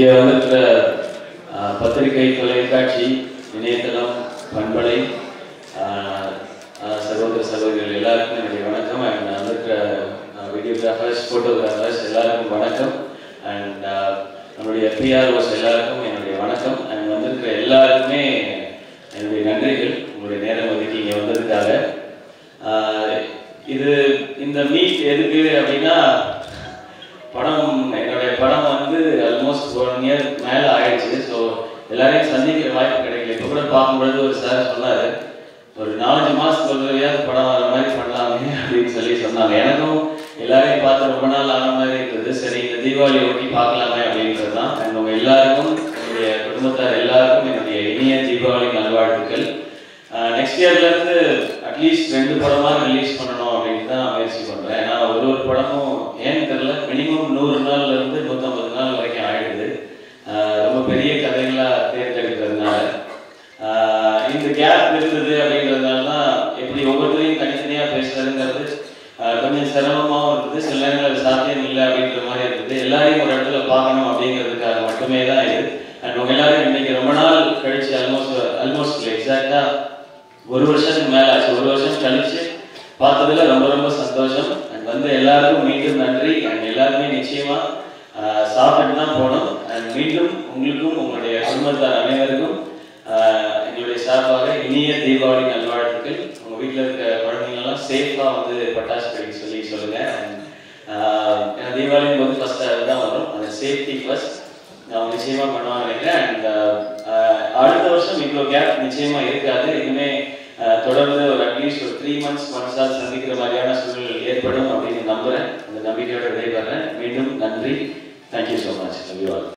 இங்கே வந்திருக்கிற அஹ், பத்திரிகை தொலைக்காட்சி இணையதளம் பண்பலை அஹ், அஹ், சகோதர சகோதரிகள் எல்லாருக்கும் என்னுடைய வணக்கம் அண்ட் வந்திருக்கிற வீடியோகிராஃபர்ஸ் ஃபோட்டோகிராஃபர்ஸ் எல்லாருக்கும் வணக்கம் அண்ட் நம்மளுடைய பிஆர்ஓஸ் எல்லாருக்கும் என்னுடைய வணக்கம் அண்ட் வந்திருக்கிற எல்லாருக்குமே என்னுடைய நன்றிகள் உங்களுடைய நேரம் ஒதுக்கி இங்கே வந்ததுக்காக ஆஹ் இது இந்த மீட் எதுக்கு அப்படின்னா படம் என்னுடைய படம் வந்து ஆல்மோஸ்ட் ஒன் இயர் மேலே ஆயிடுச்சு ஸோ எல்லாரையும் சந்திக்கிற வாய்ப்பு கிடைக்கல இப்போ கூட பார்க்கும்பொழுது ஒரு சார் சொன்னார் ஒரு நாலஞ்சு மாதத்துக்கு ஒரு தடவையாவது படம் வர மாதிரி பண்ணலாமே அப்படின்னு சொல்லி சொன்னாங்க எனக்கும் எல்லாரையும் பார்த்து ரொம்ப நாள் ஆன மாதிரி இருந்தது சரி இந்த தீபாவளி ஒட்டி பார்க்கலாமே அப்படின்றது தான் அண்ட் உங்கள் எல்லாருக்கும் என்னுடைய குடும்பத்தார் எல்லாருக்கும் என்னுடைய இனிய தீபாவளி நல்வாழ்த்துக்கள் நெக்ஸ்ட் இயர்லேருந்து அட்லீஸ்ட் ரெண்டு படமாக ரிலீஸ் பண்ணணும் அப்படின்னு தான் முயற்சி பண்ணுறேன் ஏன்னா ஒரு ஒரு படமும் ஏன்னு தெரியல மினிமம் நூறு நாள்ல இருந்து நூற்றம்பது நாள் வரைக்கும் ஆயிடுது ஆஹ் ரொம்ப பெரிய கதைகளாக தேர்ந்தெடுக்கிறதுனால ஆஹ் இந்த கேப் இருந்தது அப்படின்றதுனால தான் எப்படி ஒவ்வொருத்தரையும் தனித்தனியாக பேசுறதுங்கிறது ஆஹ் கொஞ்சம் சிரமமாகவும் இருந்தது சில நேரங்கள் அது சாத்தியம் இல்லை அப்படின்ற மாதிரி இருந்தது எல்லாரையும் ஒரு இடத்துல பார்க்கணும் அப்படிங்கிறதுக்காக மட்டுமே தான் இது அண்ட் உங்க எல்லாரும் இன்னைக்கு ரொம்ப நாள் கழிச்சு ஆல்மோஸ்ட் ஆல்மோஸ்ட் எக்ஸாக்டா ஒரு வருஷத்துக்கு மேல ஆச்சு ஒரு வருஷம் கழிச்சு பார்த்ததுல ரொம்ப ரொம்ப சந்தோஷம் அண்ட் வந்து எல்லாருக்கும் மீண்டும் நன்றி அண்ட் எல்லாருமே நிச்சயமா ஆஹ், சாப்பிட்டு தான் போகணும் அண்ட் மீண்டும் உங்களுக்கும் உங்களுடைய குடும்பத்தார் அனைவருக்கும் ஆஹ், எங்களுடைய சார்பாக இனிய தீபாவளி நல்வாழ்த்துக்கள் உங்க வீட்டில் இருக்க குழந்தைங்கெல்லாம் சேஃபா வந்து பட்டாசு வெடிக்க சொல்லி சொல்லுங்க And, ஆஹ், ஏன்னா தீபாவளி போது ஃபர்ஸ்ட் அதுதான் வரும் அந்த சேஃப்டி ஃபர்ஸ்ட் அவங்க நிச்சயமா பண்ணுவாங்க நினைக்கிறேன் அண்ட் அடுத்த வருஷம் இவ்வளோ கேப் நிச்சயமா இருக்காது இனிமே அஹ், தொடர்ந்து ஒரு அட்லீஸ்ட் ஒரு த்ரீ மந்த்ஸ் ஒன்ஸாக சந்திக்கிற மாதிரியான சூழல் ஏற்படும் அப்படின்னு நம்புறேன் அந்த நம்பிக்கையோட விடைபெறேன் மீண்டும் நன்றி thank you so much love you all